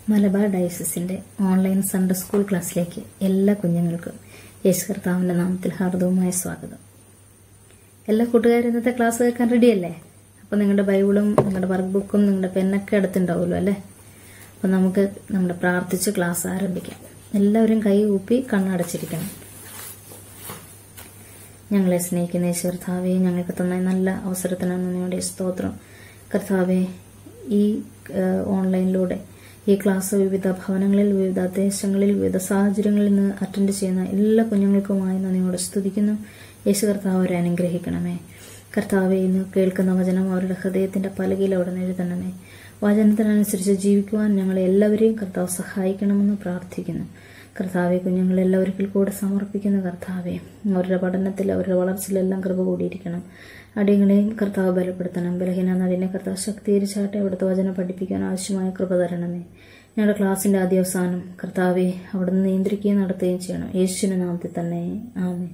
മലബാർ ഡയസിസിന്റെ online Sunday school ക്ലാസ്സിലേക്ക് എല്ലാ കുഞ്ഞുങ്ങൾക്കും യേശു കർത്താവിന്റെ നാമത്തിൽ ഹാർദവുമായ സ്വാഗതം എല്ലാ കൂട്ടുകാരും ഇന്നത്തെ ക്ലാസ് കേൾക്കാൻ റെഡിയല്ലേ അപ്പോൾ നിങ്ങളുടെ ബൈബിളും നിങ്ങളുടെ വർക്ക് ബുക്കും നിങ്ങളുടെ പെന്നൊക്കെ അടുത്തുണ്ടാവുമല്ലോ അല്ലേ അപ്പോൾ നമുക്ക് നമ്മുടെ പ്രാർത്ഥിച്ച് ക്ലാസ് ആരംഭിക്കാം എല്ലാവരും കൈ ഊപ്പി കണ്ണടച്ചിരിക്കണം ഞങ്ങളെ സ്നേഹിക്കുന്ന യേശു കർത്താവെ ഞങ്ങൾക്ക് തന്ന ഈ നല്ല അവസരത്തിനാണ് നിങ്ങളുടെ സ്തോത്രം കർത്താവെ ഈ ഏഹ്, ഓൺലൈനിലൂടെ ഈ ക്ലാസ് വിവിധ ഭവനങ്ങളിൽ വിവിധ ദേശങ്ങളിൽ വിവിധ സാഹചര്യങ്ങളിൽ നിന്ന് അറ്റൻഡ് ചെയ്യുന്ന എല്ലാ കുഞ്ഞുങ്ങൾക്കുമായി നന്ദിയോടെ സ്തുതിക്കുന്നു യേശു കർത്താവ് അവരെ അനുഗ്രഹിക്കണമേ കർത്താവെ ഇന്ന് കേൾക്കുന്ന വചനം അവരുടെ ഹൃദയത്തിന്റെ പലകയിൽ അവിടെ നിന്ന് എഴുതണമേ വചനത്തിനനുസരിച്ച് ജീവിക്കുവാൻ ഞങ്ങളെ എല്ലാവരെയും കർത്താവ് സഹായിക്കണമെന്ന് പ്രാർത്ഥിക്കുന്നു കർത്താവെ കുഞ്ഞുങ്ങളെല്ലാവർക്കും കൂടെ സമർപ്പിക്കുന്ന കർത്താവെ അവരുടെ പഠനത്തിൽ അവരുടെ വളർച്ചയിലെല്ലാം കൃപ കൂടിയിരിക്കണം അടിയങ്ങളെയും കർത്താവ് ബലപ്പെടുത്തണം ബലഹീന നടിനെ കർത്താവ് ശക്തീകരിച്ചാട്ടെ അവിടുത്തെ വചനം പഠിപ്പിക്കാൻ ആവശ്യമായ കൃപ തരണമേ ഞങ്ങളുടെ ക്ലാസ്സിന്റെ ആദ്യ അവസാനം കർത്താവെ അവിടുന്ന് നിയന്ത്രിക്കുകയും നടത്തുകയും ചെയ്യണം യേശുവിന്റെ നാമത്തിൽ തന്നെ ആമേ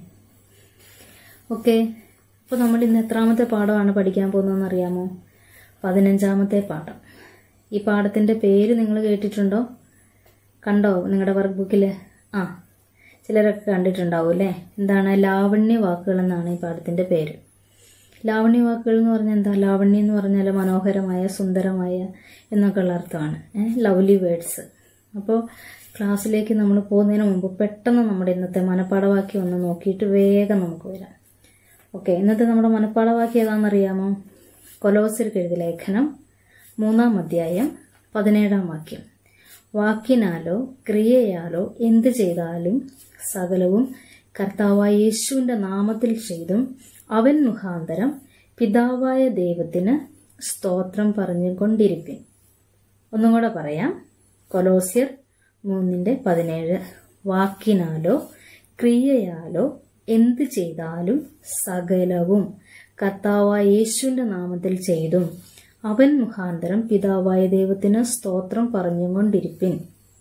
ഓക്കെ അപ്പോൾ നമ്മൾ ഇന്ന് എത്രാമത്തെ പാഠമാണ് പഠിക്കാൻ പോകുന്നതെന്ന് അറിയാമോ പതിനഞ്ചാമത്തെ പാഠം ഈ പാഠത്തിന്റെ പേര് നിങ്ങൾ കേട്ടിട്ടുണ്ടോ കണ്ടോ നിങ്ങളുടെ വർക്ക് ബുക്കിൽ ആ ചിലരൊക്കെ കണ്ടിട്ടുണ്ടാവും അല്ലേ എന്താണ് ലാവണ്യ വാക്കുകൾ എന്നാണ് ഈ പാഠത്തിന്റെ പേര് ലാവണ്യ വാക്കുകൾ എന്ന് പറഞ്ഞാൽ എന്താ ലാവണ്യം എന്ന് പറഞ്ഞാൽ മനോഹരമായ സുന്ദരമായ എന്നൊക്കെ ഉള്ള അർത്ഥമാണ് ലവ്ലി വേർഡ്സ് അപ്പോൾ ക്ലാസ്സിലേക്ക് നമ്മൾ പോകുന്നതിന് മുമ്പ് പെട്ടെന്ന് നമ്മുടെ ഇന്നത്തെ മനപ്പാഠവാക്യം ഒന്ന് നോക്കിയിട്ട് വേഗം നമുക്ക് വരാം ഓക്കെ ഇന്നത്തെ നമ്മുടെ മനപ്പാഠവാക്യം ഏതാണെന്നറിയാമോ കൊലോസിർക്ക് എഴുതിയ ലേഖനം മൂന്നാം അധ്യായം പതിനേഴാം വാക്യം വാക്കിനാലോ ക്രിയയാലോ എന്ത് ചെയ്താലും സകലവും കർത്താവായ യേശുവിന്റെ നാമത്തിൽ ചെയ്തും അവൻ മുഖാന്തരം പിതാവായ ദൈവത്തിന് സ്തോത്രം പറഞ്ഞുകൊണ്ടിരിപ്പിൻ ഒന്നും കൂടെ പറയാം കൊലോസ്യർ മൂന്നിന്റെ പതിനേഴ് വാക്കിനാലോ ക്രിയയാലോ എന്ത് ചെയ്താലും സകലവും കർത്താവായ യേശുവിന്റെ നാമത്തിൽ ചെയ്തും അവൻ മുഖാന്തരം പിതാവായ ദൈവത്തിന് സ്തോത്രം പറഞ്ഞുകൊണ്ടിരിപ്പിൻ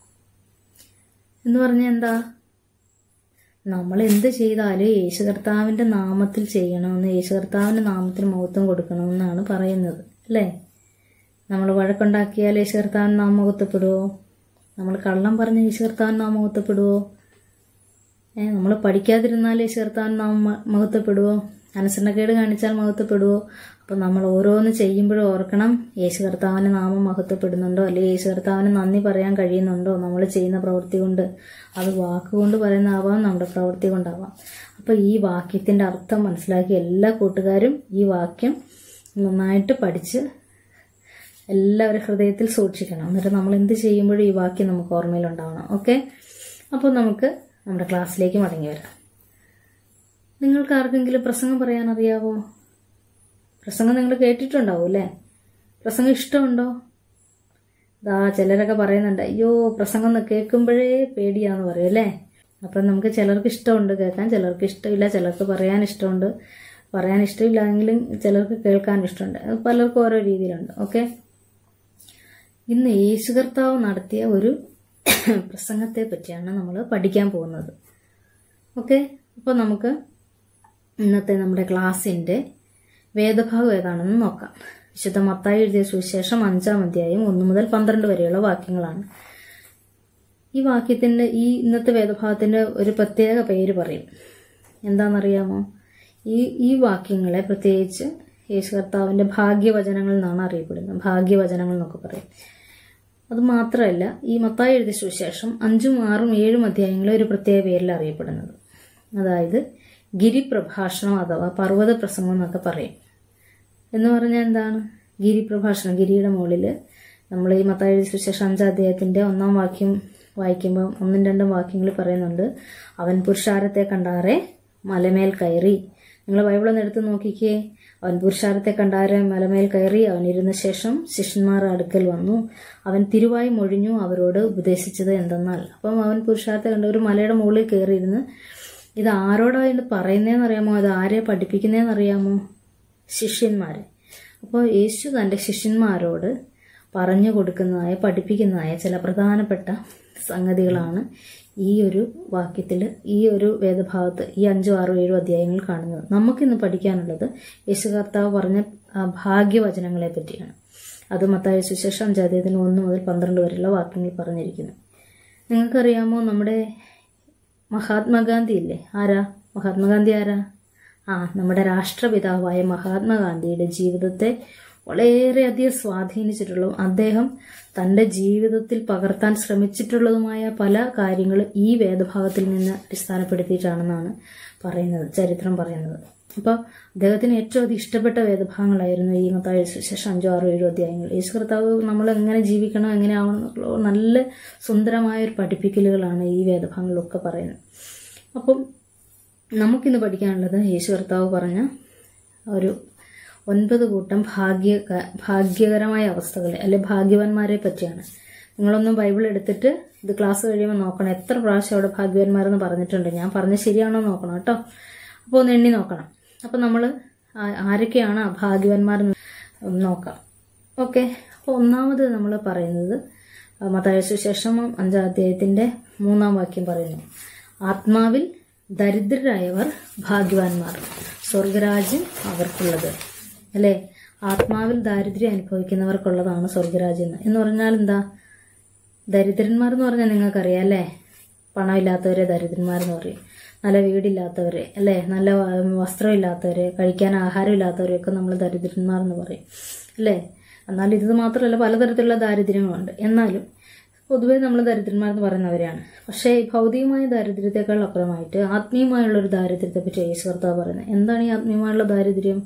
എന്ന് പറഞ്ഞ എന്താ നമ്മൾ എന്ത് ചെയ്താലും യേശു കർത്താവിന്റെ നാമത്തിൽ ചെയ്യണമെന്ന് യേശു കർത്താവിന്റെ നാമത്തിന് മഹത്വം കൊടുക്കണമെന്നാണ് പറയുന്നത് അല്ലേ നമ്മൾ വഴക്കുണ്ടാക്കിയാൽ യേശു കർത്താവിന് നാം മഹത്വപ്പെടുവോ നമ്മൾ കള്ളം പറഞ്ഞ യേശു കർത്താവിന് നാം മഹത്വപ്പെടുവോ ഏ നമ്മൾ പഠിക്കാതിരുന്നാൽ യേശു കർത്താവിന് നാം മ- മഹത്വപ്പെടുവോ അനുസരണക്കേട് കാണിച്ചാൽ മഹത്വപ്പെടുവോ അപ്പൊ നമ്മൾ ഓരോന്ന് ചെയ്യുമ്പോഴും ഓർക്കണം യേശു കർത്താവിന് നാമം മഹത്വപ്പെടുന്നുണ്ടോ അല്ലെങ്കിൽ യേശു കർത്താവിന് നന്ദി പറയാൻ കഴിയുന്നുണ്ടോ നമ്മൾ ചെയ്യുന്ന പ്രവൃത്തി കൊണ്ട് അത് വാക്കുകൊണ്ട് പറയുന്നതാവാം നമ്മുടെ പ്രവൃത്തി കൊണ്ടാവാം അപ്പൊ ഈ വാക്യത്തിന്റെ അർത്ഥം മനസ്സിലാക്കി എല്ലാ കൂട്ടുകാരും ഈ വാക്യം നന്നായിട്ട് പഠിച്ച് എല്ലാവരും ഹൃദയത്തിൽ സൂക്ഷിക്കണം എന്നിട്ട് നമ്മൾ എന്ത് ചെയ്യുമ്പോഴും ഈ വാക്യം നമുക്ക് ഓർമ്മയിലുണ്ടാവണം ഓക്കെ അപ്പോൾ നമുക്ക് നമ്മുടെ ക്ലാസ്സിലേക്ക് മടങ്ങി വരാം നിങ്ങൾക്ക് ആർക്കെങ്കിലും പ്രസംഗം പറയാൻ അറിയാവോ പ്രസംഗം നിങ്ങൾ കേട്ടിട്ടുണ്ടാവും അല്ലേ പ്രസംഗം ഇഷ്ടമുണ്ടോ ദാ ചിലരൊക്കെ പറയുന്നുണ്ട് അയ്യോ പ്രസംഗം ഒന്ന് കേൾക്കുമ്പോഴേ പേടിയാന്ന് പറയും അല്ലേ അപ്പം നമുക്ക് ചിലർക്ക് ഇഷ്ടമുണ്ട് കേൾക്കാൻ ചിലർക്ക് ഇഷ്ടമില്ല ചിലർക്ക് പറയാൻ ഇഷ്ടമുണ്ട് പറയാൻ ഇഷ്ടമില്ലെങ്കിലും ചിലർക്ക് കേൾക്കാൻ ഇഷ്ടമുണ്ട് അത് പലർക്കും ഓരോ രീതിയിലുണ്ട് ഓക്കെ ഇന്ന് യേശു കർത്താവ് നടത്തിയ ഒരു പ്രസംഗത്തെ പറ്റിയാണ് നമ്മൾ പഠിക്കാൻ പോകുന്നത് ഓക്കെ അപ്പോൾ നമുക്ക് ഇന്നത്തെ നമ്മുടെ ക്ലാസ്സിന്റെ വേദഭാഗം ഏതാണെന്ന് നോക്കാം വിശുദ്ധ മത്തായി എഴുതിയ സുവിശേഷം അഞ്ചാം അധ്യായം ഒന്ന് മുതൽ പന്ത്രണ്ട് വരെയുള്ള വാക്യങ്ങളാണ് ഈ വാക്യത്തിന്റെ ഈ ഇന്നത്തെ വേദഭാഗത്തിന്റെ ഒരു പ്രത്യേക പേര് പറയും എന്താണെന്നറിയാമോ ഈ ഈ വാക്യങ്ങളെ പ്രത്യേകിച്ച് യേശു കർത്താവിന്റെ ഭാഗ്യവചനങ്ങൾ എന്നാണ് അറിയപ്പെടുന്നത് ഭാഗ്യവചനങ്ങൾ എന്നൊക്കെ പറയും അത് മാത്രമല്ല ഈ മത്തായി എഴുതിയ സുവിശേഷം അഞ്ചും ആറും ഏഴും അധ്യായങ്ങളെ ഒരു പ്രത്യേക പേരിൽ അറിയപ്പെടുന്നത് അതായത് ഗിരിപ്രഭാഷണം അഥവാ പർവ്വത പ്രസംഗം എന്നൊക്കെ പറയും എന്ന് പറഞ്ഞാൽ എന്താണ് ഗിരിപ്രഭാഷണം ഗിരിയുടെ മുകളിൽ നമ്മൾ ഈ മത്തായി എഴുതിയ സുവിശേഷം അഞ്ചാം അധ്യായത്തിന്റെ ഒന്നാം വാക്യം വായിക്കുമ്പോൾ ഒന്നും രണ്ടും വാക്യങ്ങൾ പറയുന്നുണ്ട് അവൻ പുരുഷാരത്തെ കണ്ടാറെ മലമേൽ കയറി നിങ്ങൾ ബൈബിളൊന്ന് എടുത്ത് നോക്കിക്കേ അവൻ പുരുഷാരത്തെ കണ്ടാരെ മലമേൽ കയറി അവൻ ഇരുന്ന ശേഷം ശിഷ്യന്മാർ അടുക്കൽ വന്നു അവൻ തിരുവായി മൊഴിഞ്ഞു അവരോട് ഉപദേശിച്ചത് എന്തെന്നാൽ അപ്പം അവൻ പുരുഷാരത്തെ കണ്ട ഒരു മലയുടെ മുകളിൽ കയറിയിരുന്ന് ഇത് ആരോടാണ് പറയുന്നതെന്ന് അറിയാമോ അത് ആരെ പഠിപ്പിക്കുന്നതെന്ന് അറിയാമോ ശിഷ്യന്മാരെ അപ്പോൾ യേശു തൻ്റെ ശിഷ്യന്മാരോട് പറഞ്ഞു കൊടുക്കുന്നതായ പഠിപ്പിക്കുന്നതായ ചില പ്രധാനപ്പെട്ട സംഗതികളാണ് ഈ ഒരു വാക്യത്തിൽ ഈ ഒരു വേദഭാഗത്ത് ഈ അഞ്ചും ആറും ഏഴും അധ്യായങ്ങൾ കാണുന്നത് നമുക്കിന്ന് പഠിക്കാനുള്ളത് യേശു കർത്താവ് പറഞ്ഞ ആ ഭാഗ്യവചനങ്ങളെ പറ്റിയാണ് അത് മത്തായ സുശേഷം അഞ്ചാദ്യത്തിന് ഒന്ന് മുതൽ പന്ത്രണ്ട് വരെയുള്ള വാക്യങ്ങൾ പറഞ്ഞിരിക്കുന്നു നിങ്ങൾക്കറിയാമോ നമ്മുടെ മഹാത്മാഗാന്ധി ഇല്ലേ ആരാ മഹാത്മാഗാന്ധി ആരാ ആ നമ്മുടെ രാഷ്ട്രപിതാവായ മഹാത്മാഗാന്ധിയുടെ ജീവിതത്തെ വളരെയധികം സ്വാധീനിച്ചിട്ടുള്ളതും അദ്ദേഹം തൻ്റെ ജീവിതത്തിൽ പകർത്താൻ ശ്രമിച്ചിട്ടുള്ളതുമായ പല കാര്യങ്ങളും ഈ വേദഭാഗത്തിൽ നിന്ന് അടിസ്ഥാനപ്പെടുത്തിയിട്ടാണെന്നാണ് പറയുന്നത് ചരിത്രം പറയുന്നത് അപ്പോൾ അദ്ദേഹത്തിന് ഏറ്റവും അധികം ഇഷ്ടപ്പെട്ട വേദഭാഗങ്ങളായിരുന്നു ഈ മത്തായ സുശേഷം അഞ്ചോ ആറോ ഏഴോ അധ്യായങ്ങൾ യേശു കർത്താവ് നമ്മൾ എങ്ങനെ ജീവിക്കണം എങ്ങനെ ആവണം എന്നുള്ള നല്ല സുന്ദരമായ ഒരു പഠിപ്പിക്കലുകളാണ് ഈ വേദഭാഗങ്ങളിലൊക്കെ പറയുന്നത് അപ്പം നമുക്കിന്ന് പഠിക്കാനുള്ളത് യേശു കർത്താവ് പറഞ്ഞ ഒരു ഒൻപത് കൂട്ടം ഭാഗ്യ ഭാഗ്യകരമായ അവസ്ഥകൾ അല്ലെ ഭാഗ്യവാന്മാരെ പറ്റിയാണ് നിങ്ങളൊന്നും ബൈബിൾ എടുത്തിട്ട് ഇത് ക്ലാസ് കഴിയുമ്പോൾ നോക്കണം എത്ര പ്രാവശ്യം അവിടെ ഭാഗ്യവാന്മാരെന്ന് പറഞ്ഞിട്ടുണ്ട് ഞാൻ പറഞ്ഞ ശരിയാണോ നോക്കണം കേട്ടോ അപ്പോൾ ഒന്ന് എണ്ണി നോക്കണം അപ്പോൾ നമ്മൾ ആരൊക്കെയാണ് ആ ഭാഗ്യവാന്മാരെന്ന് നോക്കാം ഓക്കെ അപ്പോൾ ഒന്നാമത് നമ്മൾ പറയുന്നത് മത്തായ സുശേഷം അഞ്ചാം അധ്യായത്തിൻ്റെ മൂന്നാം വാക്യം പറയുന്നു ആത്മാവിൽ ദരിദ്രരായവർ ഭാഗ്യവാന്മാർ സ്വർഗരാജ്യം അവർക്കുള്ളത് അല്ലേ ആത്മാവിൽ ദാരിദ്ര്യം അനുഭവിക്കുന്നവർക്കുള്ളതാണ് സ്വർഗരാജ്യം എന്ന് എന്ന് പറഞ്ഞാൽ എന്താ ദരിദ്രന്മാർ എന്ന് പറഞ്ഞാൽ നിങ്ങൾക്കറിയാം അല്ലേ പണമില്ലാത്തവരെ ദരിദ്രന്മാരെന്ന് പറയും നല്ല വീടില്ലാത്തവരെ അല്ലേ നല്ല വസ്ത്രമില്ലാത്തവരെ കഴിക്കാൻ ആഹാരം ഇല്ലാത്തവരെയൊക്കെ നമ്മൾ ദരിദ്രന്മാർ എന്ന് പറയും അല്ലേ എന്നാൽ ഇത് മാത്രമല്ല പലതരത്തിലുള്ള ദാരിദ്ര്യങ്ങളുണ്ട് എന്നാലും പൊതുവെ നമ്മൾ ദരിദ്രന്മാരെന്ന് പറയുന്നവരാണ് പക്ഷേ ഈ ഭൗതികമായ ദാരിദ്ര്യത്തെക്കാൾ അപ്പുറമായിട്ട് ആത്മീയമായുള്ള ഒരു ദാരിദ്ര്യത്തെ പറ്റി യേശു കർത്താവ് പറയുന്നത് എന്താണ് ഈ ആത്മീയമായുള്ള ദാരിദ്ര്യം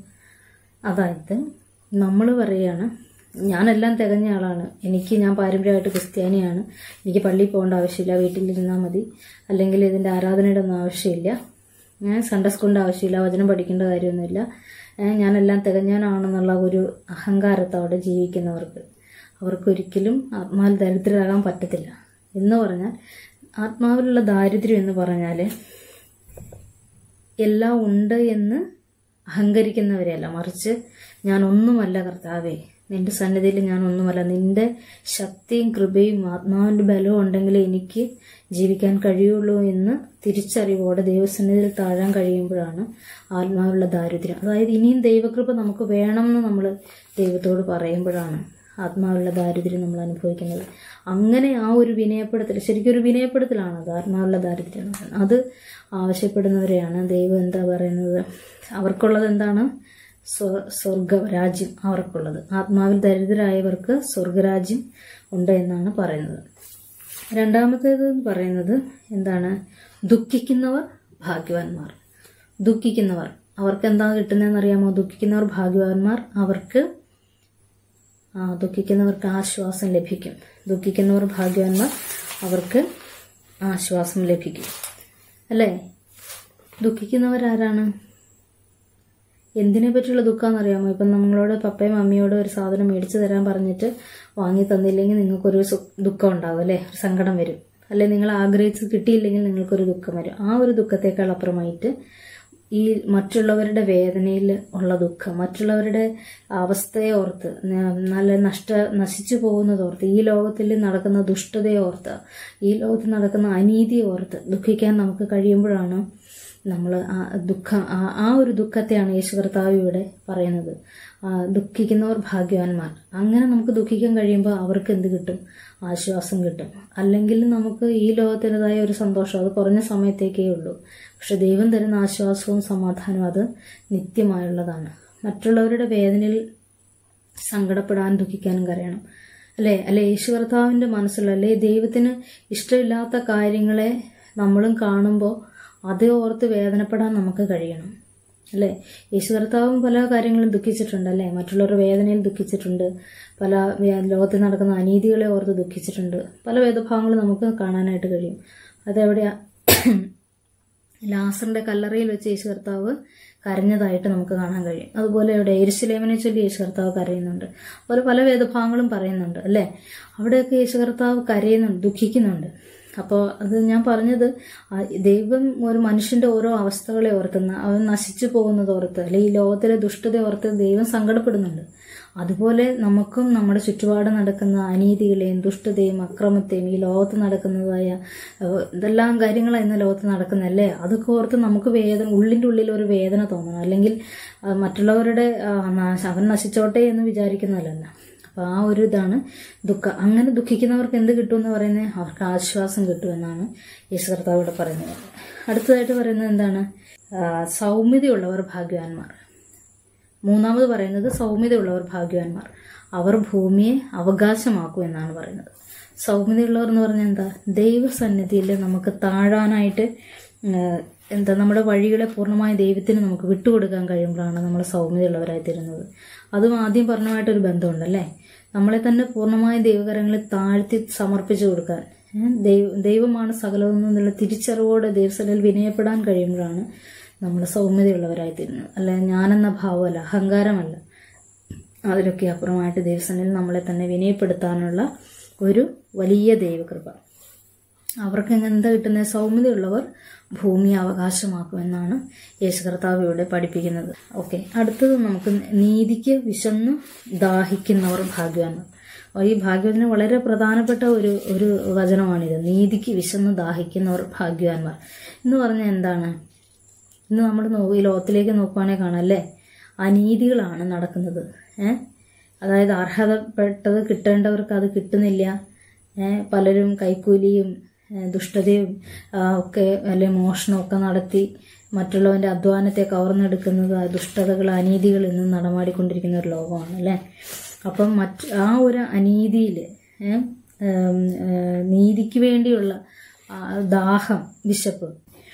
അതായത് നമ്മൾ പറയുകയാണ് ഞാനെല്ലാം തികഞ്ഞ ആളാണ് എനിക്ക് ഞാൻ പാരമ്പര്യമായിട്ട് ക്രിസ്ത്യാനിയാണ് എനിക്ക് പള്ളിയിൽ പോകേണ്ട ആവശ്യമില്ല വീട്ടിലിരുന്നാൽ മതി അല്ലെങ്കിൽ ഇതിൻ്റെ ആരാധനയുടെ ഒന്നും ആവശ്യമില്ല ഞാൻ സൺഡേ സ്കൂളിൻ്റെ ആവശ്യമില്ല വചനം പഠിക്കേണ്ട കാര്യമൊന്നുമില്ല ഞാനെല്ലാം തികഞ്ഞവനാണെന്നുള്ള ഒരു അഹങ്കാരത്തോടെ ജീവിക്കുന്നവർക്ക് അവർക്കൊരിക്കലും ആത്മാവിൽ ദരിദ്രരാകാൻ പറ്റത്തില്ല എന്ന് പറഞ്ഞാൽ ആത്മാവിലുള്ള ദാരിദ്ര്യം എന്ന് പറഞ്ഞാൽ എല്ലാം ഉണ്ട് എന്ന് അഹങ്കരിക്കുന്നവരെയല്ല മറിച്ച് ഞാൻ ഒന്നുമല്ല കർത്താവേ നിന്റെ സന്നിധിയിൽ ഞാൻ ഒന്നുമല്ല നിന്റെ ശക്തിയും കൃപയും ആത്മാവിൻ്റെ ബലവും ഉണ്ടെങ്കിൽ എനിക്ക് ജീവിക്കാൻ കഴിയുള്ളൂ എന്ന് തിരിച്ചറിവോടെ ദൈവസന്നിധിയിൽ താഴാൻ കഴിയുമ്പോഴാണ് ആത്മാവിലുള്ള ദാരിദ്ര്യം അതായത് ഇനിയും ദൈവകൃപ നമുക്ക് വേണമെന്ന് നമ്മൾ ദൈവത്തോട് പറയുമ്പോഴാണ് ആത്മാവിലുള്ള ദാരിദ്ര്യം നമ്മൾ അനുഭവിക്കുന്നത് അങ്ങനെ ആ ഒരു വിനയപ്പെടുത്തൽ ശരിക്കും ഒരു വിനയപ്പെടുത്തലാണ് അത് ആത്മാവിലുള്ള ദാരിദ്ര്യം എന്ന് പറയുന്നത് അത് ആവശ്യപ്പെടുന്നവരെയാണ് ദൈവം എന്താ പറയുന്നത് അവർക്കുള്ളത് എന്താണ് സ്വർഗ രാജ്യം അവർക്കുള്ളത് ആത്മാവിൽ ദരിദ്രരായവർക്ക് സ്വർഗരാജ്യം ഉണ്ട് എന്നാണ് പറയുന്നത് രണ്ടാമത്തേത് പറയുന്നത് എന്താണ് ദുഃഖിക്കുന്നവർ ഭാഗ്യവാന്മാർ ദുഃഖിക്കുന്നവർ അവർക്ക് എന്താ കിട്ടുന്നതെന്ന് അറിയാമോ ദുഃഖിക്കുന്നവർ ഭാഗ്യവാന്മാർ അവർക്ക് ആ ദുഃഖിക്കുന്നവർക്ക് ആശ്വാസം ലഭിക്കും ദുഃഖിക്കുന്നവർ ഭാഗ്യവാന്മാർ അവർക്ക് ആശ്വാസം ലഭിക്കും അല്ലേ ദുഃഖിക്കുന്നവരാരാണ് എന്തിനെ പറ്റിയുള്ള ദുഃഖമാണെന്ന് അറിയാമോ ഇപ്പം നമ്മളോട് പപ്പയും മമ്മിയോട് ഒരു സാധനം മേടിച്ചു തരാൻ പറഞ്ഞിട്ട് വാങ്ങി തന്നില്ലെങ്കിൽ നിങ്ങൾക്കൊരു ദുഃഖം ഉണ്ടാവും അല്ലേ ഒരു സങ്കടം വരും അല്ലെ നിങ്ങൾ ആഗ്രഹിച്ച് കിട്ടിയില്ലെങ്കിൽ നിങ്ങൾക്കൊരു ദുഃഖം വരും ആ ഒരു ദുഃഖത്തേക്കാൾ അപ്പുറമായിട്ട് ഈ മറ്റുള്ളവരുടെ വേദനയിൽ ഉള്ള ദുഃഖം മറ്റുള്ളവരുടെ അവസ്ഥയെ ഓർത്ത് നല്ല നഷ്ട നശിച്ചു പോകുന്നത് ഓർത്ത് ഈ ലോകത്തിൽ നടക്കുന്ന ദുഷ്ടതയെ ഓർത്ത് ഈ ലോകത്തിൽ നടക്കുന്ന അനീതിയെ ഓർത്ത് ദുഃഖിക്കാൻ നമുക്ക് കഴിയുമ്പോഴാണ് നമ്മൾ ആ ദുഃഖം ആ ഒരു ദുഃഖത്തെയാണ് യേശു കർത്താവ് ഇവിടെ പറയുന്നത് ദുഃഖിക്കുന്നവർ ഭാഗ്യവാന്മാർ അങ്ങനെ നമുക്ക് ദുഃഖിക്കാൻ കഴിയുമ്പോൾ അവർക്ക് എന്ത് കിട്ടും ആശ്വാസം കിട്ടും അല്ലെങ്കിൽ നമുക്ക് ഈ ലോകത്തിൻ്റെതായ ഒരു സന്തോഷം അത് കുറഞ്ഞ സമയത്തേക്കേ ഉള്ളൂ പക്ഷെ ദൈവം തരുന്ന ആശ്വാസവും സമാധാനവും അത് നിത്യമായുള്ളതാണ് മറ്റുള്ളവരുടെ വേദനയിൽ സങ്കടപ്പെടാൻ ദുഃഖിക്കാനും കരയണം അല്ലേ അല്ലെ യേശു കർത്താവിൻ്റെ മനസ്സിലുള്ള അല്ലെ ദൈവത്തിന് ഇഷ്ടമില്ലാത്ത കാര്യങ്ങളെ നമ്മളും കാണുമ്പോൾ അതേ ഓർത്ത് വേദനപ്പെടാൻ നമുക്ക് കഴിയണം അല്ലേ യേശു കർത്താവും പല കാര്യങ്ങളും ദുഃഖിച്ചിട്ടുണ്ട് അല്ലേ മറ്റുള്ളവരുടെ വേദനയിൽ ദുഃഖിച്ചിട്ടുണ്ട് പല ലോകത്തിൽ നടക്കുന്ന അനീതികളെ ഓർത്ത് ദുഃഖിച്ചിട്ടുണ്ട് പല വേദഭാഗങ്ങളും നമുക്ക് കാണാനായിട്ട് കഴിയും അതെവിടെയാ ലാസറിന്റെ കല്ലറയിൽ വെച്ച് യേശു കർത്താവ് കരഞ്ഞതായിട്ട് നമുക്ക് കാണാൻ കഴിയും അതുപോലെ ഇവിടെ എരിശിലേമനെ ചൊല്ലി യേശു കർത്താവ് കരയുന്നുണ്ട് അതുപോലെ പല വേദഭാഗങ്ങളും പറയുന്നുണ്ട് അല്ലേ അവിടെയൊക്കെ യേശു കർത്താവ് കരയുന്നുണ്ട് ദുഃഖിക്കുന്നുണ്ട് അപ്പോൾ അത് ഞാൻ പറഞ്ഞത് ദൈവം ഒരു മനുഷ്യന്റെ ഓരോ അവസ്ഥകളെ ഓർത്തുന്ന അവൻ നശിച്ചു പോകുന്നത് ഓർത്ത് അല്ലെങ്കിൽ ഈ ലോകത്തിലെ ദുഷ്ടത ഓർത്ത് ദൈവം സങ്കടപ്പെടുന്നുണ്ട് അതുപോലെ നമുക്കും നമ്മുടെ ചുറ്റുപാട് നടക്കുന്ന അനീതികളെയും ദുഷ്ടതയും അക്രമത്തെയും ഈ ലോകത്ത് നടക്കുന്നതായ ഏഹ്, ഇതെല്ലാം കാര്യങ്ങളാണ് ഇന്ന് ലോകത്ത് നടക്കുന്നതല്ലേ അതൊക്കെ ഓർത്ത് നമുക്ക് വേദന ഉള്ളിൻ്റെ ഉള്ളിൽ ഒരു വേദന തോന്നണം അല്ലെങ്കിൽ ആ, മറ്റുള്ളവരുടെ ആ, നാശ- അവൻ നശിച്ചോട്ടെ എന്ന് വിചാരിക്കുന്നതല്ല അപ്പോൾ ആ ഒരു ഇതാണ് ദുഃഖം അങ്ങനെ ദുഃഖിക്കുന്നവർക്ക് എന്ത് കിട്ടുമെന്ന് പറയുന്നത് അവർക്ക് ആശ്വാസം കിട്ടുമെന്നാണ് യേശു കർത്താവ് ഇവിടെ പറയുന്നത് അടുത്തതായിട്ട് പറയുന്നത് എന്താണ് ആ, സൗമ്യതയുള്ളവർ ഭാഗ്യവാന്മാർ മൂന്നാമത് പറയുന്നത് സൗമ്യതയുള്ളവർ ഭാഗ്യവാന്മാർ അവർ ഭൂമിയെ അവകാശമാക്കും എന്നാണ് പറയുന്നത് സൗമ്യതയുള്ളവർ എന്ന് പറഞ്ഞാൽ എന്താ ദൈവസന്നിധിയിൽ നമുക്ക് താഴാനായിട്ട് ഏഹ്, എന്താ നമ്മുടെ വഴികളെ പൂർണ്ണമായി ദൈവത്തിന് നമുക്ക് വിട്ടുകൊടുക്കാൻ കഴിയുമ്പോഴാണ് നമ്മൾ സൗമ്യതയുള്ളവരായി തീരുന്നത് അതും ആദ്യം പറഞ്ഞുമായിട്ടൊരു ബന്ധമുണ്ടല്ലേ നമ്മളെ തന്നെ പൂർണ്ണമായി ദൈവകരങ്ങളിൽ താഴ്ത്തി സമർപ്പിച്ചു കൊടുക്കാൻ ഏഹ്, ദൈവ ദൈവമാണ് സകലവും എന്നുള്ള തിരിച്ചറിവോടെ ദൈവസനിൽ വിനയപ്പെടാൻ കഴിയുമ്പോഴാണ് നമ്മൾ സൗമ്യതയുള്ളവരായി തീരുന്നത് അല്ല ഞാനെന്ന ഭാവമല്ല അഹങ്കാരമല്ല അതിലൊക്കെ അപ്പുറമായിട്ട് ദൈവസനിൽ നമ്മളെ തന്നെ വിനയപ്പെടുത്താനുള്ള ഒരു വലിയ ദൈവകൃപ അവർക്ക് എന്താ കിട്ടുന്നത് സൗമ്യതയുള്ളവർ ഭൂമി അവകാശമാക്കുമെന്നാണ് യേശു കർത്താവ് ഇവിടെ പഠിപ്പിക്കുന്നത് ഓക്കെ അടുത്തത് നമുക്ക് നീതിക്ക് വിശന്ന് ദാഹിക്കുന്നവർ ഭാഗ്യവാന്മാർ അപ്പോൾ ഈ ഭാഗ്യവചനം വളരെ പ്രധാനപ്പെട്ട ഒരു ഒരു വചനമാണിത് നീതിക്ക് വിശന്ന് ദാഹിക്കുന്നവർ ഭാഗ്യവാന്മാർ എന്ന് പറഞ്ഞാൽ എന്താണ് ഇന്ന് നമ്മൾ നോ ഈ ലോകത്തിലേക്ക് നോക്കുവാണെങ്കിൽ കാണാം അല്ലേ അനീതികളാണ് നടക്കുന്നത് ഏഹ് അതായത് അർഹതപ്പെട്ടത് കിട്ടേണ്ടവർക്ക് അത് കിട്ടുന്നില്ല ഏഹ് പലരും കൈക്കൂലിയും ഏഹ് ദുഷ്ടതയും ആ, ഒക്കെ അല്ലെ മോഷണമൊക്കെ നടത്തി മറ്റുള്ളവൻ്റെ അധ്വാനത്തെ കവർന്നെടുക്കുന്നത് ആ ദുഷ്ടതകൾ അനീതികൾ ഇന്ന് നടമാടിക്കൊണ്ടിരിക്കുന്ന ഒരു ലോകമാണ് അല്ലേ അപ്പം മറ്റ് ആ ഒരു അനീതിയിൽ നീതിക്ക് വേണ്ടിയുള്ള ആ, ദാഹം വിശപ്പ്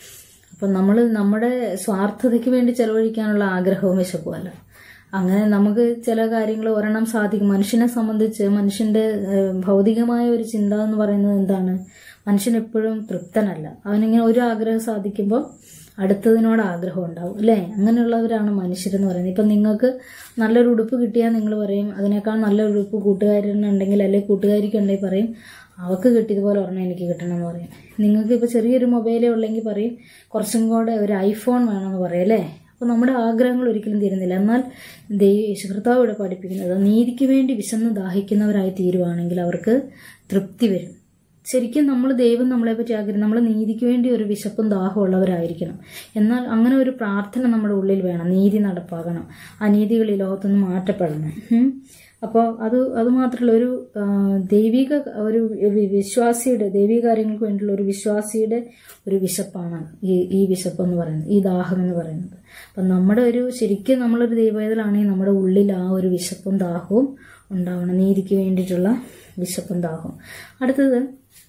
അപ്പം നമ്മൾ നമ്മുടെ സ്വാർത്ഥതയ്ക്ക് വേണ്ടി ചെലവഴിക്കാനുള്ള ആഗ്രഹവും വിശപ്പുമല്ല അങ്ങനെ നമുക്ക് ചില കാര്യങ്ങൾ ഒരെണ്ണം സാധിക്കും മനുഷ്യനെ സംബന്ധിച്ച് മനുഷ്യന്റെ ഏഹ്, ഭൗതികമായ ഒരു ചിന്ത എന്ന് പറയുന്നത് എന്താണ് മനുഷ്യൻ എപ്പോഴും തൃപ്തനല്ല അവനിങ്ങനെ ഒരു ആഗ്രഹം സാധിക്കുമ്പോൾ അടുത്തതിനോട് ആഗ്രഹം ഉണ്ടാവും അല്ലേ അങ്ങനെയുള്ളവരാണ് മനുഷ്യരെന്ന് പറയുന്നത് ഇപ്പം നിങ്ങൾക്ക് നല്ലൊരു ഉടുപ്പ് കിട്ടിയാൽ നിങ്ങൾ പറയും അതിനേക്കാൾ നല്ലൊരു ഉടുപ്പ് കൂട്ടുകാരനുണ്ടെങ്കിൽ അല്ലെങ്കിൽ കൂട്ടുകാരിക്കുണ്ടെങ്കിൽ പറയും അവക്ക് കിട്ടിയതുപോലെ ഒരെണ്ണം എനിക്ക് കിട്ടണം എന്ന് പറയും നിങ്ങൾക്ക് ഇപ്പോൾ ചെറിയൊരു മൊബൈലേ ഉള്ളെങ്കിൽ പറയും കുറച്ചും കൂടെ ഒരു ഐഫോൺ വേണമെന്ന് പറയും അല്ലേ അപ്പോൾ നമ്മുടെ ആഗ്രഹങ്ങൾ ഒരിക്കലും തീരുന്നില്ല എന്നാൽ ദൈവ യേശുകർത്താവ് ഇവിടെ പഠിപ്പിക്കുന്നത് നീതിക്ക് വേണ്ടി വിശന്ന് ദാഹിക്കുന്നവരായി തീരുവാണെങ്കിൽ അവർക്ക് തൃപ്തി വരും ശരിക്കും നമ്മൾ ദൈവം നമ്മളെ പറ്റി ആഗ്രഹം നമ്മൾ നീതിക്ക് വേണ്ടി ഒരു വിശപ്പും ദാഹവും ഉള്ളവരായിരിക്കണം എന്നാൽ അങ്ങനെ ഒരു പ്രാർത്ഥന നമ്മുടെ ഉള്ളിൽ വേണം നീതി നടപ്പാകണം അനീതികൾ ഈ ലോകത്തുനിന്ന് മാറ്റപ്പെടണം ഉം. അപ്പോൾ അത് അത് മാത്രമല്ല ഒരു ആ, ദൈവിക ഒരു വി- വിശ്വാസിയുടെ ദൈവിക കാര്യങ്ങൾക്ക് വേണ്ടിയുള്ള ഒരു വിശ്വാസിയുടെ ഒരു വിശപ്പാണ് ഈ ഈ വിശപ്പ് എന്ന് പറയുന്നത് ഈ ദാഹം എന്ന് പറയുന്നത് അപ്പം നമ്മുടെ ഒരു ശരിക്കും നമ്മളൊരു ദൈവവേദലാണെങ്കിൽ നമ്മുടെ ഉള്ളിൽ ആ ഒരു വിശപ്പും ദാഹവും ഉണ്ടാവണം നീതിക്ക് വേണ്ടിയിട്ടുള്ള വിശപ്പും ദാഹവും അടുത്തത്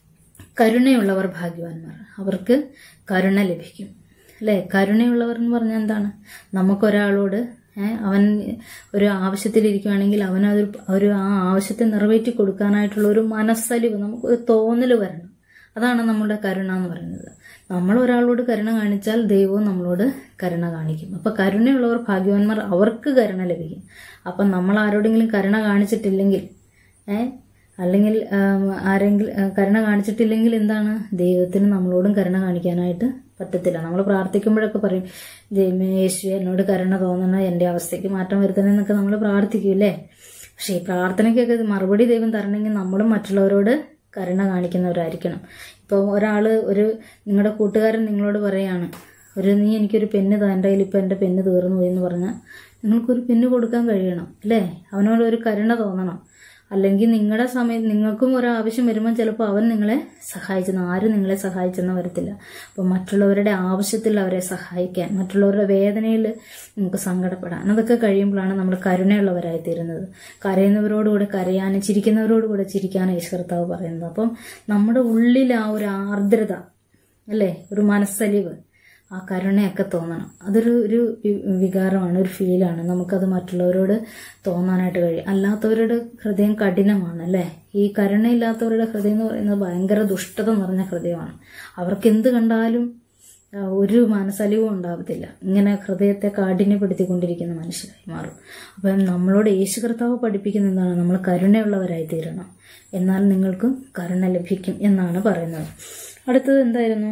കരുണയുള്ളവർ ഭാഗ്യവാന്മാർ അവർക്ക് കരുണ ലഭിക്കും അല്ലേ കരുണയുള്ളവർ എന്ന് പറഞ്ഞാൽ എന്താണ് നമുക്കൊരാളോട് ഏഹ്, അവൻ ഒരു ആവശ്യത്തിലിരിക്കുകയാണെങ്കിൽ അവനതൊരു ഒരു ആ ആവശ്യത്തെ നിറവേറ്റി കൊടുക്കാനായിട്ടുള്ള ഒരു മനസ്സലിവ് നമുക്ക് ഒരു തോന്നൽ വരണം അതാണ് നമ്മുടെ കരുണ എന്ന് പറയുന്നത് നമ്മൾ ഒരാളോട് കരുണ കാണിച്ചാൽ ദൈവവും നമ്മളോട് കരുണ കാണിക്കും അപ്പം കരുണയുള്ളവർ ഭാഗ്യവാന്മാർ അവർക്ക് കരുണ ലഭിക്കും അപ്പം നമ്മൾ ആരോടെങ്കിലും കരുണ കാണിച്ചിട്ടില്ലെങ്കിൽ ഏഹ് അല്ലെങ്കിൽ ആം, ആരെങ്കിലും ആ, കരുണ കാണിച്ചിട്ടില്ലെങ്കിൽ എന്താണ് ദൈവത്തിന് നമ്മളോടും കരുണ കാണിക്കാനായിട്ട് പറ്റത്തില്ല നമ്മൾ പ്രാർത്ഥിക്കുമ്പോഴൊക്കെ പറയും ദൈവമേ യേശു എന്നോട് കരുണ തോന്നണം എൻ്റെ അവസ്ഥയ്ക്ക് മാറ്റം വരുത്തണം എന്നൊക്കെ നമ്മൾ പ്രാർത്ഥിക്കൂല്ലേ പക്ഷേ ഈ പ്രാർത്ഥനയ്ക്കൊക്കെ മറുപടി ദൈവം തരണമെങ്കിൽ നമ്മളും മറ്റുള്ളവരോട് കരുണ കാണിക്കുന്നവരായിരിക്കണം ഇപ്പോൾ ഒരാൾ ഒരു നിങ്ങളുടെ കൂട്ടുകാരൻ നിങ്ങളോട് പറയാണ് ഒരു നീ എനിക്കൊരു പെണ്ണ് താ എൻ്റെ കയ്യിൽ ഇപ്പോൾ എൻ്റെ പെണ്ണ് തീർന്നു പോയി എന്ന് പറഞ്ഞാൽ നിങ്ങൾക്കൊരു പെണ്ണ് കൊടുക്കാൻ കഴിയണം അല്ലേ അവനോട് ഒരു കരുണ തോന്നണം അല്ലെങ്കിൽ നിങ്ങളുടെ സമയം നിങ്ങൾക്കും ഒരു ആവശ്യം വരുമ്പോൾ ചിലപ്പോൾ അവൻ നിങ്ങളെ സഹായിച്ചെന്ന് ആരും നിങ്ങളെ സഹായിച്ചെന്ന് വരത്തില്ല അപ്പോൾ മറ്റുള്ളവരുടെ ആവശ്യത്തിൽ അവരെ സഹായിക്കാൻ മറ്റുള്ളവരുടെ വേദനയിൽ നമുക്ക് സങ്കടപ്പെടാൻ അതൊക്കെ കഴിയുമ്പോഴാണ് നമ്മൾ കരുണയുള്ളവരായി തീരുന്നത് കരയുന്നവരോടുകൂടെ കരയാനും ചിരിക്കുന്നവരോടുകൂടെ ചിരിക്കാനും ഈശ്വരത്താവ് പറയുന്നത് അപ്പം നമ്മുടെ ഉള്ളിൽ ആ ഒരു ആർദ്രത അല്ലേ ഒരു മനസ്സലിവ് ആ കരുണയൊക്കെ തോന്നണം അതൊരു ഒരു വി- വികാരമാണ് ഒരു ഫീലാണ് നമുക്കത് മറ്റുള്ളവരോട് തോന്നാനായിട്ട് കഴിയും അല്ലാത്തവരുടെ ഹൃദയം കഠിനമാണ് അല്ലേ ഈ കരുണയില്ലാത്തവരുടെ ഹൃദയം എന്ന് പറയുന്നത് ഭയങ്കര ദുഷ്ടത നിറഞ്ഞ ഹൃദയമാണ് അവർക്ക് എന്ത് കണ്ടാലും ആ, ഒരു മനസ്സലിവും ഉണ്ടാവത്തില്ല ഇങ്ങനെ ഹൃദയത്തെ കാഠിന്യപ്പെടുത്തിക്കൊണ്ടിരിക്കുന്ന മനുഷ്യരായി മാറും അപ്പം നമ്മളോട് യേശു കർത്താവ് പഠിപ്പിക്കുന്ന എന്താണ് നമ്മൾ കരുണയുള്ളവരായി തീരണം എന്നാൽ നിങ്ങൾക്കും കരുണ ലഭിക്കും എന്നാണ് പറയുന്നത് അടുത്തത് എന്തായിരുന്നു